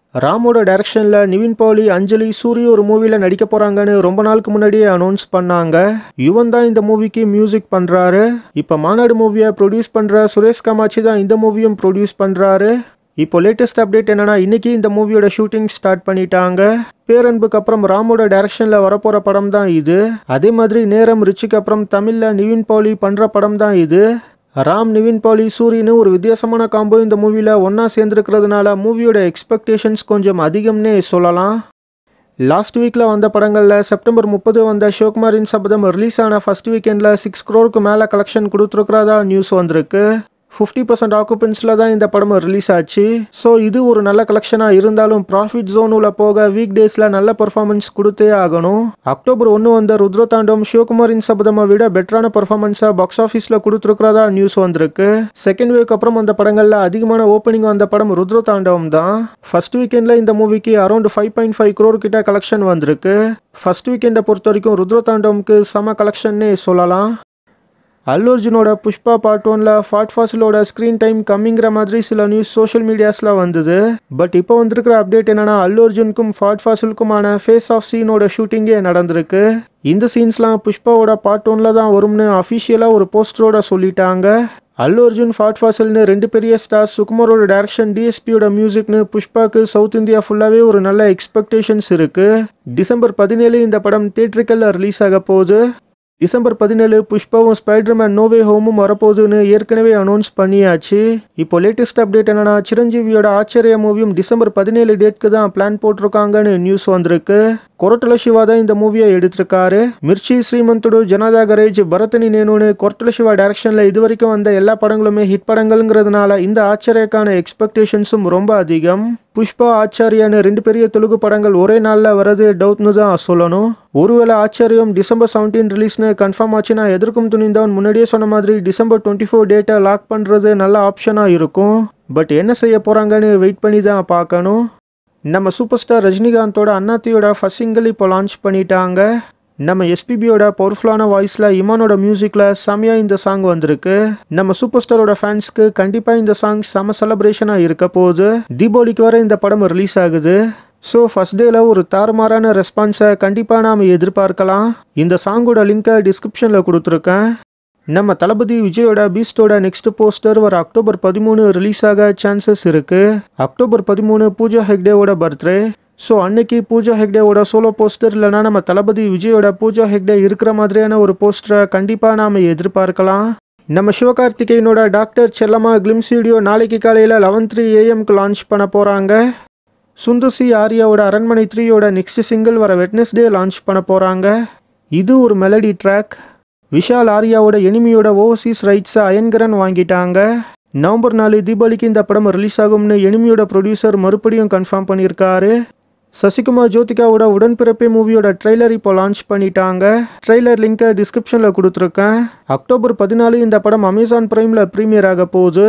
ராமோட டைரக்ஷனில் நிவின் பாலி அஞ்சலி சூரி ஒரு மூவியில் நடிக்க போகிறாங்கன்னு ரொம்ப நாளுக்கு முன்னாடியே அனௌன்ஸ் பண்ணாங்க யுவன் தான் இந்த மூவிக்கு மியூசிக் பண்ணுறாரு இப்போ மாநாடு மூவியை ப்ரொடியூஸ் பண்ணுற சுரேஷ் காமாட்சி தான் இந்த மூவியும் ப்ரொடியூஸ் பண்ணுறாரு இப்போ லேட்டஸ்ட் அப்டேட் என்னன்னா இன்னைக்கு இந்த மூவியோட ஷூட்டிங் ஸ்டார்ட் பண்ணிட்டாங்க பேரன்புக்கு அப்புறம் ராமோட டைரக்ஷனில் வரப்போகிற படம் தான் இது அதே மாதிரி நேரம் ரிச்சிக்கு அப்புறம் தமிழில் நிவின் பாலி பண்ணுற படம் தான் இது ராம் நிவின் பாலி சூரியனு ஒரு வித்தியாசமான காம்போ இந்த மூவியில் ஒன்றா சேர்ந்துருக்கிறதுனால மூவியோட எக்ஸ்பெக்டேஷன்ஸ் கொஞ்சம் அதிகம்னே சொல்லலாம் லாஸ்ட் வீக்கில் வந்த படங்களில் செப்டம்பர் முப்பது வந்த சிவகுமாரின் சபதம் ரிலீஸ் ஆன ஃபர்ஸ்ட் வீக்கெண்டில் சிக்ஸ் க்ரோருக்கு மேலே கலெக்ஷன் கொடுத்துருக்கிறதா நியூஸ் வந்திருக்கு ஃபிஃப்டி பர்சன்ட் ஆக்குபென்ஸில் தான் இந்த படம் ரிலீஸ் ஆச்சு ஸோ இது ஒரு நல்ல கலெக்ஷனாக இருந்தாலும் ப்ராஃபிட் ஜோனுல போக வீக் டேஸில் நல்ல பர்ஃபார்மன்ஸ் கொடுத்தே ஆகணும் அக்டோபர் ஒன்று வந்த ருத்ரதாண்டம் சிவகுமாரின் சபதமை விட பெட்டரான பர்ஃபார்மன்ஸை பாக்ஸ் ஆஃபீஸில் கொடுத்துருக்கிறதா நியூஸ் வந்திருக்கு செகண்ட் வீக் அப்புறம் அந்த படங்களில் அதிகமான ஓப்பனிங் வந்த படம் ருத்ரதாண்டவம் தான் ஃபர்ஸ்ட் வீக்கெண்டில் இந்த மூவிக்கு around five point five crore கிட்ட கலெக்ஷன் வந்திருக்கு ஃபர்ஸ்ட் வீக்கெண்டை பொறுத்த வரைக்கும் ருத்ரதாண்டவம்க்கு செம கலெக்ஷன்னே சொல்லலாம் அல்லு அர்ஜுனோட புஷ்பா பார்ட் ஒன்ல ஃபாட் ஃபாசிலோட ஸ்க்ரீன் டைம் கம்மிங்கிற மாதிரி சில நியூஸ் சோஷியல் மீடியாஸில் வந்தது பட் இப்போ வந்திருக்கிற அப்டேட் என்னன்னா அல்லு அர்ஜுனுக்கும் ஃபாட் ஃபாசிலுக்குமான ஃபேஸ் ஆஃப் சீனோட ஷூட்டிங்கே நடந்திருக்கு இந்த சீன்ஸ்லாம் புஷ்பாவோட பார்ட் ஒன்ல தான் வரும்னு அஃபிஷியலாக ஒரு போஸ்டரோட சொல்லிட்டாங்க அல்லு அர்ஜுன் ஃபாட் ஃபாசில்னு ரெண்டு பெரிய ஸ்டார்ஸ் சுகுமாரோட டைரக்ஷன் டிஎஸ்பியோட மியூசிக்னு புஷ்பாக்கு சவுத் இந்தியா ஃபுல்லாகவே ஒரு நல்ல எக்ஸ்பெக்டேஷன்ஸ் இருக்கு டிசம்பர் பதினேழு இந்த படம் தியேட்ரிக்கல்ல ரிலீஸ் ஆக போகுது டிசம்பர் பதினேழு புஷ்பாவும் ஸ்பைடர்மேன் நோவே ஹோமும் வரப்போகுதுன்னு ஏற்கனவே அனௌன்ஸ் பண்ணியாச்சு இப்போ லேட்டஸ்ட் அப்டேட் என்னன்னா சிரஞ்சீவியோட ஆச்சரிய மூவியும் டிசம்பர் பதினேழு டேட்க்கு தான் பிளான் போட்டிருக்காங்கன்னு நியூஸ் வந்திருக்கு கொரட்டல சிவா தான் இந்த மூவியை எடுத்திருக்காரு மிர்ச்சி ஸ்ரீமந்துடு ஜனதா கரேஜ் பரதனி நேனுன்னு கொரட்டல சிவா டைரக்ஷன்ல இது வரைக்கும் வந்த எல்லா படங்களுமே ஹிட் படங்கள்ங்கிறதுனால இந்த ஆச்சரியக்கான எக்ஸ்பெக்டேஷன்ஸும் ரொம்ப அதிகம் புஷ்பா ஆச்சாரியான்னு ரெண்டு பெரிய தெலுங்கு படங்கள் ஒரே நாளில் வரது டவுட்னு தான் சொல்லணும் ஒருவேளை ஆச்சாரியம் டிசம்பர் செவன்டீன் ரிலீஸ்னு கன்ஃபார்ம் ஆச்சுன்னா எதிர்க்கும் துணிந்தவன் முன்னாடியே சொன்ன மாதிரி டிசம்பர் டுவெண்ட்டி ஃபோர் டேட்டை லாக் பண்ணுறது நல்ல ஆப்ஷனாக இருக்கும் பட் என்ன செய்ய போகிறாங்கன்னு வெயிட் பண்ணி தான் பார்க்கணும் நம்ம சூப்பர் ஸ்டார் ரஜினிகாந்தோட அண்ணாத்தியோட ஃபர்ஸ்ட் சிங்கிள் இப்போ லான்ச் பண்ணிட்டாங்க நம்ம எஸ்பிபியோட பவர்ஃபுல்லான வாய்ஸில் இமானோட மியூசிக்கில் செமையாக இந்த சாங் வந்திருக்கு நம்ம சூப்பர் ஸ்டாரோட ஃபேன்ஸ்க்கு கண்டிப்பாக இந்த சாங் செம செலப்ரேஷனாக இருக்க போகுது தீபாவளிக்கு வர இந்த படம் ரிலீஸ் ஆகுது ஸோ ஃபஸ்ட் டேல ஒரு தாறுமாறான ரெஸ்பான்ஸை கண்டிப்பாக நாம் எதிர்பார்க்கலாம் இந்த சாங்கோட லிங்கை டிஸ்கிரிப்ஷனில் கொடுத்துருக்கேன் நம்ம தளபதி விஜயோட பீஸ்டோட நெக்ஸ்ட் போஸ்டர் வர அக்டோபர் பதிமூணு ரிலீஸ் ஆக சான்சஸ் இருக்கு அக்டோபர் பதிமூணு பூஜா ஹெக்டேவோட பர்த்டே ஸோ அன்னைக்கு பூஜா ஹெக்டேவோட சோலோ போஸ்டர் இல்லைனா நம்ம தளபதி விஜயோட பூஜா ஹெக்டே இருக்கிற மாதிரியான ஒரு போஸ்டரை கண்டிப்பாக நாம் எதிர்பார்க்கலாம் நம்ம சிவகார்த்திகேயனோட டாக்டர் செல்லம்மா கிளிம்ஸ் வீடியோ நாளைக்கு காலையில் லெவன் த்ரீ ஏஎம்க்கு லான்ச் பண்ண போகிறாங்க சுந்தர்சி ஆர்யாவோட அரண்மனை த்ரீயோட நெக்ஸ்ட் சிங்கிள் வர வெட்னஸ்டே லான்ச் பண்ண போகிறாங்க இது ஒரு மெலடி ட்ராக் விஷால் ஆர்யாவோட எனிமியோட ஓவர்சீஸ் ரைட்ஸை அயன்கரன் வாங்கிட்டாங்க நவம்பர் நாலு தீபாவளிக்கு இந்த படம் ரிலீஸ் ஆகும்னு எனிமியோட ப்ரொடியூசர் மறுபடியும் கன்ஃபார்ம் பண்ணியிருக்காரு சசிகுமார் ஜோதிகாவோட உடன்பிறப்பே மூவியோட ட்ரெய்லர் இப்போ லான்ச் பண்ணிட்டாங்க ட்ரெய்லர் லிங்கை டிஸ்கிரிப்ஷனில் கொடுத்துருக்கேன் அக்டோபர் பதினாலு இந்த படம் அமேசான் பிரைமில் ப்ரீமியர் ஆக போகுது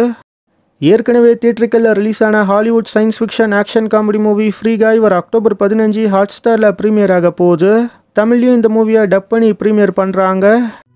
ஏற்கனவே தியேட்டருக்கல்ல ரிலீஸ் ஆன Hollywood science fiction action comedy movie Free Guy வர அக்டோபர் பதினஞ்சு ஹாட் ஸ்டாரில் ப்ரீமியர் ஆக போகுது தமிழ்லையும் இந்த மூவியை டப் பண்ணி ப்ரீமியர் பண்ணுறாங்க